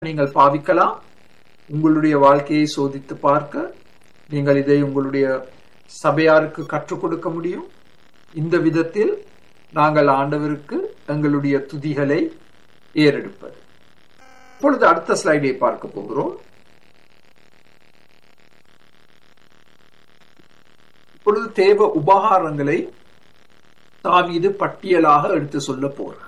நீங்கள் பாவிக்கலாம் உங்களுடைய வாழ்க்கையை சோதித்து பார்க்க நீங்கள் இதை உங்களுடைய சபையாருக்கு கற்றுக் கொடுக்க முடியும் இந்த விதத்தில் நாங்கள் ஆண்டவருக்கு எங்களுடைய துதிகளை ஏறெடுப்பது இப்பொழுது அடுத்த ஸ்லைடை பார்க்க போகிறோம் இப்பொழுது தேவ உபகாரங்களை தாவீது பட்டியலாக எடுத்து சொல்ல போறார்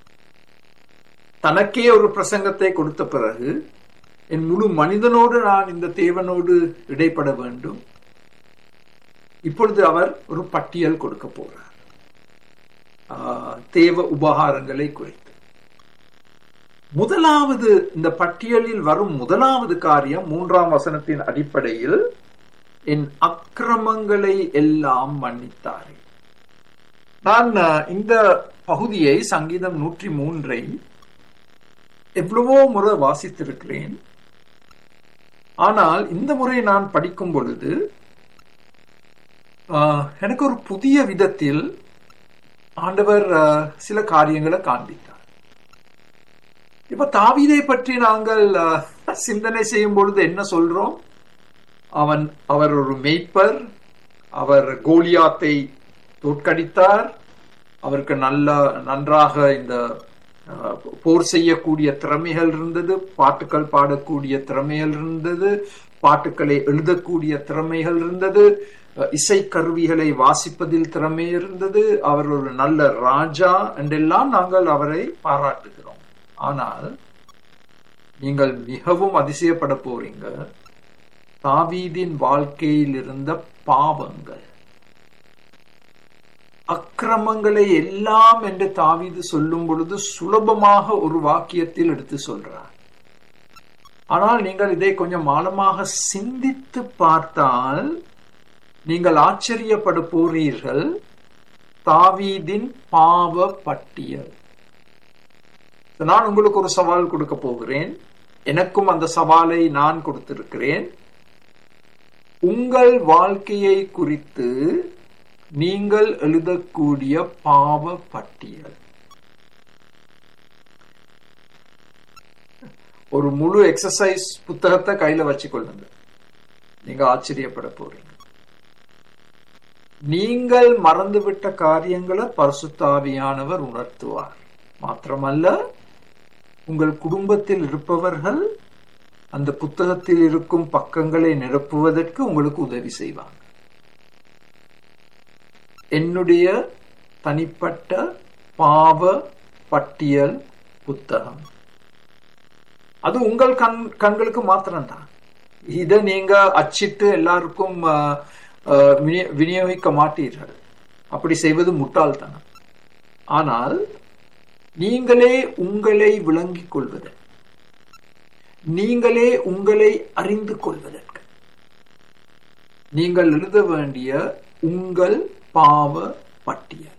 தனக்கே ஒரு பிரசங்கத்தை கொடுத்த பிறகு என் முழு மனிதனோடு நான் இந்த தேவனோடு இடைப்பட வேண்டும் இப்பொழுது அவர் ஒரு பட்டியல் கொடுக்க போறார் தேவ உபகாரங்களை குறித்து முதலாவது இந்த பட்டியலில் வரும் முதலாவது காரியம் மூன்றாம் வசனத்தின் அடிப்படையில் என் அக்கிரமங்களை எல்லாம் மன்னித்தாரே நான் இந்த பகுதியை சங்கீதம் நூற்றி மூன்றை எவ்வளவோ முறை வாசித்திருக்கிறேன் ஆனால் இந்த முறை நான் படிக்கும் பொழுது எனக்கு ஒரு புதிய விதத்தில் ஆண்டவர் சில காரியங்களை காண்பித்தார் இப்ப தாவீதை பற்றி நாங்கள் சிந்தனை செய்யும் பொழுது என்ன சொல்றோம் அவன் அவர் ஒரு மெய்ப்பர் அவர் கோலியாத்தை தோற்கடித்தார் அவருக்கு நல்ல நன்றாக இந்த போர் செய்யக்கூடிய திறமைகள் இருந்தது பாட்டுக்கள் பாடக்கூடிய திறமைகள் இருந்தது பாட்டுக்களை எழுதக்கூடிய திறமைகள் இருந்தது இசை கருவிகளை வாசிப்பதில் திறமை இருந்தது அவர் ஒரு நல்ல ராஜா என்றெல்லாம் நாங்கள் அவரை பாராட்டுகிறோம் ஆனால் நீங்கள் மிகவும் அதிசயப்பட போறீங்க தாவீதின் வாழ்க்கையில் இருந்த பாவங்கள் அக்கிரமங்களை எல்லாம் என்று தாவீது சொல்லும் பொழுது சுலபமாக ஒரு வாக்கியத்தில் எடுத்து சொல்றார் ஆனால் நீங்கள் இதை கொஞ்சம் ஆழமாக சிந்தித்து பார்த்தால் நீங்கள் ஆச்சரியப்பட போறீர்கள் தாவீதின் பாவ பட்டியல் நான் உங்களுக்கு ஒரு சவால் கொடுக்க போகிறேன் எனக்கும் அந்த சவாலை நான் கொடுத்திருக்கிறேன் உங்கள் வாழ்க்கையை குறித்து நீங்கள் எழுதக்கூடிய பாவ பட்டியல் ஒரு முழு எக்ஸசைஸ் புத்தகத்தை கையில வச்சுக்கொள்ளுங்க நீங்க ஆச்சரியப்பட போறீங்க நீங்கள் மறந்துவிட்ட காரியங்களை பரிசுத்தாவியானவர் உணர்த்துவார் மாத்திரமல்ல உங்கள் குடும்பத்தில் இருப்பவர்கள் அந்த புத்தகத்தில் இருக்கும் பக்கங்களை நிரப்புவதற்கு உங்களுக்கு உதவி செய்வாங்க என்னுடைய தனிப்பட்ட பாவ பட்டியல் புத்தகம் அது உங்கள் கண் கண்களுக்கு மாத்திரம்தான் இதை நீங்க அச்சிட்டு எல்லாருக்கும் விநியோகிக்க மாட்டீர்கள் அப்படி செய்வது முட்டாள்தனம் ஆனால் நீங்களே உங்களை விளங்கிக் கொள்வது நீங்களே உங்களை அறிந்து கொள்வதற்கு நீங்கள் எழுத வேண்டிய உங்கள் பாவ பட்டியல்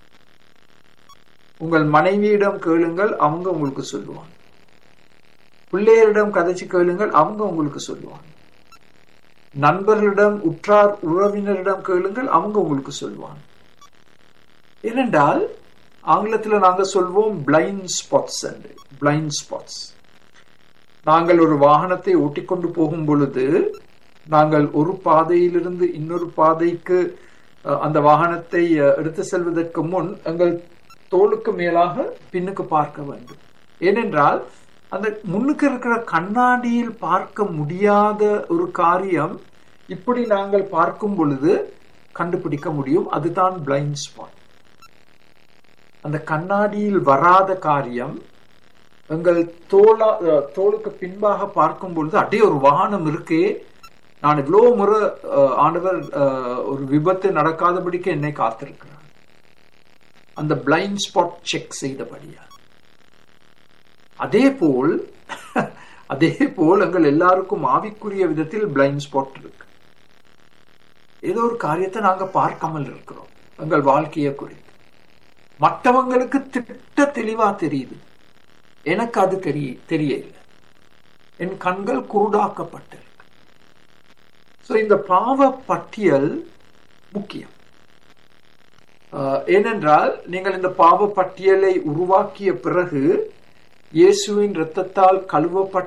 உங்கள் மனைவியிடம் கேளுங்கள் அவங்க உங்களுக்கு சொல்லுவாங்க பிள்ளையரிடம் கதைச்சு கேளுங்கள் அவங்க உங்களுக்கு சொல்லுவாங்க நண்பர்களிடம் உற்றார் உறவினரிடம் கேளுங்கள் அவங்க உங்களுக்கு சொல்லுவாங்க ஏனென்றால் ஆங்கிலத்தில் நாங்க சொல்வோம் பிளைண்ட் ஸ்பாட்ஸ் பிளைண்ட் ஸ்பாட்ஸ் நாங்கள் ஒரு வாகனத்தை ஓட்டிக்கொண்டு போகும் பொழுது நாங்கள் ஒரு பாதையிலிருந்து இன்னொரு பாதைக்கு அந்த வாகனத்தை எடுத்து செல்வதற்கு முன் எங்கள் தோளுக்கு மேலாக பின்னுக்கு பார்க்க வேண்டும் ஏனென்றால் அந்த முன்னுக்கு இருக்கிற கண்ணாடியில் பார்க்க முடியாத ஒரு காரியம் இப்படி நாங்கள் பார்க்கும் பொழுது கண்டுபிடிக்க முடியும் அதுதான் பிளைண்ட் ஸ்பாட் அந்த கண்ணாடியில் வராத காரியம் எங்கள் தோளா தோளுக்கு பின்பாக பார்க்கும் பொழுது அப்படியே ஒரு வாகனம் இருக்கே நான் இவ்வளவு முறை ஆண்டவர் ஒரு விபத்து நடக்காதபடிக்கு என்னை காத்திருக்கிறார் அந்த பிளைண்ட் ஸ்பாட் செக் செய்தபடியா அதே போல் அதே போல் எங்கள் எல்லாருக்கும் ஆவிக்குரிய விதத்தில் பிளைண்ட் ஸ்பாட் இருக்கு ஏதோ ஒரு காரியத்தை நாங்க பார்க்காமல் இருக்கிறோம் எங்கள் வாழ்க்கையை குறித்து மற்றவங்களுக்கு திட்ட தெளிவா தெரியுது எனக்கு அது தெரிய தெரியல என் கண்கள் குருடாக்கப்பட்டிருக்கு ஸோ இந்த பாவ பட்டியல் முக்கியம் ஏனென்றால் நீங்கள் இந்த பாவ பட்டியலை உருவாக்கிய பிறகு இயேசுவின் இரத்தத்தால் கழுவப்பட்ட